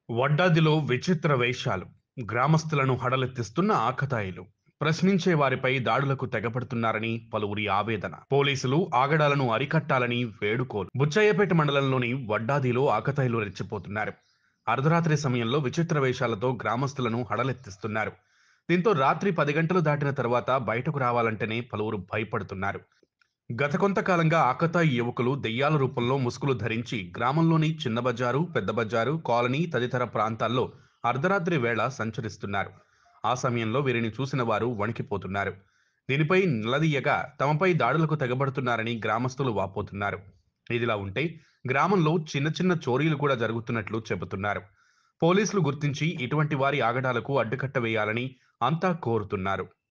వడ్డాదిలో విచిత్ర వేషాలు గ్రామస్తులను హడలెత్తిస్తున్న ఆకతాయిలు ప్రశ్నించే వారిపై దాడులకు తెగపడుతున్నారని పలువురి ఆవేదన పోలీసులు ఆగడాలను అరికట్టాలని వేడుకోలు బుచ్చయ్యపేట మండలంలోని వడ్డాదిలో ఆకతాయిలు రెచ్చిపోతున్నారు అర్ధరాత్రి సమయంలో విచిత్ర వేషాలతో గ్రామస్తులను హడలెత్తిస్తున్నారు దీంతో రాత్రి పది గంటలు దాటిన తర్వాత బయటకు రావాలంటేనే పలువురు భయపడుతున్నారు గత కొంతకాలంగా ఆకతాయి యువకులు దెయ్యాల రూపంలో ముసుగులు ధరించి గ్రామంలోని చిన్న బజారు పెద్ద బజారు కాలనీ తదితర ప్రాంతాల్లో అర్ధరాత్రి వేళ సంచరిస్తున్నారు ఆ సమయంలో వీరిని చూసిన వారు వణికిపోతున్నారు దీనిపై నిలదీయగా తమపై దాడులకు తెగబడుతున్నారని గ్రామస్తులు వాపోతున్నారు ఇదిలా ఉంటే గ్రామంలో చిన్న చిన్న చోరీలు కూడా జరుగుతున్నట్లు చెబుతున్నారు పోలీసులు గుర్తించి ఇటువంటి వారి ఆగడాలకు అడ్డుకట్ట వేయాలని అంతా కోరుతున్నారు